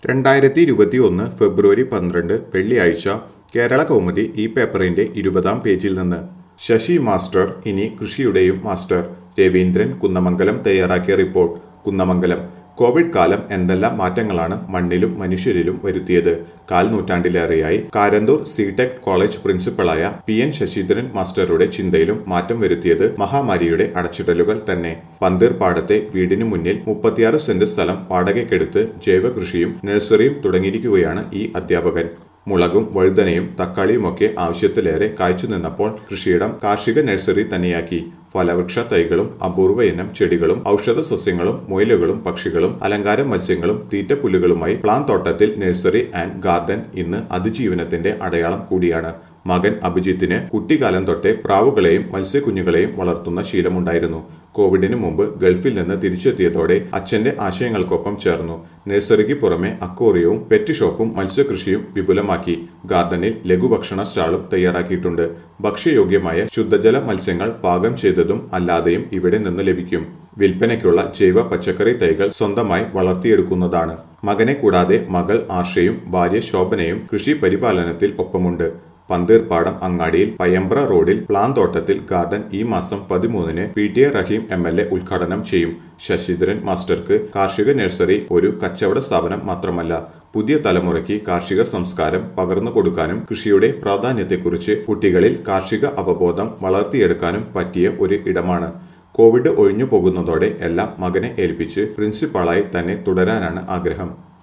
രണ്ടായിരത്തി ഇരുപത്തി ഒന്ന് ഫെബ്രുവരി പന്ത്രണ്ട് വെള്ളിയാഴ്ച കേരള കൗമുദി ഈ പേപ്പറിന്റെ ഇരുപതാം പേജിൽ നിന്ന് ശശി മാസ്റ്റർ ഇനി കൃഷിയുടെയും മാസ്റ്റർ രവീന്ദ്രൻ കുന്നമംഗലം തയ്യാറാക്കിയ റിപ്പോർട്ട് കുന്നമംഗലം കോവിഡ് കാലം എന്തെല്ലാം മാറ്റങ്ങളാണ് മണ്ണിലും മനുഷ്യരിലും വരുത്തിയത് കാൽ നൂറ്റാണ്ടിലേറെയായി കാരന്തൂർ സിടെക് കോളേജ് പ്രിൻസിപ്പളായ പി എൻ ശശീന്ദ്രൻ മാസ്റ്ററുടെ ചിന്തയിലും മാറ്റം വരുത്തിയത് മഹാമാരിയുടെ അടച്ചിടലുകൾ തന്നെ പന്തീർ പാടത്തെ വീടിനു മുന്നിൽ മുപ്പത്തിയാറ് സെന്റ് സ്ഥലം വാടകയ്ക്കെടുത്ത് ജൈവ കൃഷിയും നഴ്സറിയും തുടങ്ങിയിരിക്കുകയാണ് ഈ അധ്യാപകൻ മുളകും വഴുതനയും തക്കാളിയുമൊക്കെ ആവശ്യത്തിലേറെ കായ്ച്ചു നിന്നപ്പോൾ കൃഷിയിടം കാർഷിക നഴ്സറി തന്നെയാക്കി ഫലവൃക്ഷ തൈകളും അപൂർവ ഇനം ചെടികളും ഔഷധ സസ്യങ്ങളും മുയലുകളും പക്ഷികളും അലങ്കാര മത്സ്യങ്ങളും തീറ്റപ്പുല്ലുകളുമായി പ്ലാൻ തോട്ടത്തിൽ നഴ്സറി ആൻഡ് ഗാർഡൻ ഇന്ന് അതിജീവനത്തിന്റെ അടയാളം കൂടിയാണ് മകൻ അഭിജിത്തിന് കുട്ടിക്കാലം തൊട്ടേ പ്രാവുകളെയും മത്സ്യക്കുഞ്ഞുങ്ങളെയും വളർത്തുന്ന ശീലമുണ്ടായിരുന്നു കോവിഡിന് മുമ്പ് ഗൾഫിൽ നിന്ന് തിരിച്ചെത്തിയതോടെ അച്ഛന്റെ ആശയങ്ങൾക്കൊപ്പം ചേർന്നു നഴ്സറിക്ക് പുറമെ അക്വേറിയവും പെറ്റ് ഷോപ്പും മത്സ്യകൃഷിയും വിപുലമാക്കി ഗാർഡനിൽ ലഘുഭക്ഷണ സ്റ്റാളും തയ്യാറാക്കിയിട്ടുണ്ട് ഭക്ഷ്യയോഗ്യമായ ശുദ്ധജല മത്സ്യങ്ങൾ പാകം ചെയ്തതും അല്ലാതെയും ഇവിടെ നിന്ന് ലഭിക്കും വിൽപ്പനയ്ക്കുള്ള ജൈവ പച്ചക്കറി തൈകൾ സ്വന്തമായി വളർത്തിയെടുക്കുന്നതാണ് മകനെ കൂടാതെ മകൾ ആർഷയും ഭാര്യ ശോഭനയും കൃഷി പരിപാലനത്തിൽ ഒപ്പമുണ്ട് പന്തീർപ്പാടം അങ്ങാടിയിൽ പയ്യമ്പ്ര റോഡിൽ പ്ലാൻ തോട്ടത്തിൽ ഗാർഡൻ ഈ മാസം പതിമൂന്നിന് P T A Rahim M L A ഉദ്ഘാടനം ചെയ്യും ശശിധരൻ മാസ്റ്റർക്ക് കാർഷിക നഴ്സറി ഒരു കച്ചവട സ്ഥാപനം മാത്രമല്ല പുതിയ തലമുറയ്ക്ക് കാർഷിക സംസ്കാരം പകർന്നു കൊടുക്കാനും കൃഷിയുടെ പ്രാധാന്യത്തെക്കുറിച്ച് കുട്ടികളിൽ കാർഷിക അവബോധം വളർത്തിയെടുക്കാനും പറ്റിയ ഒരു ഇടമാണ് കോവിഡ് ഒഴിഞ്ഞു പോകുന്നതോടെ എല്ലാം മകനെ ഏൽപ്പിച്ച് പ്രിൻസിപ്പാളായി തന്നെ തുടരാനാണ് ആഗ്രഹം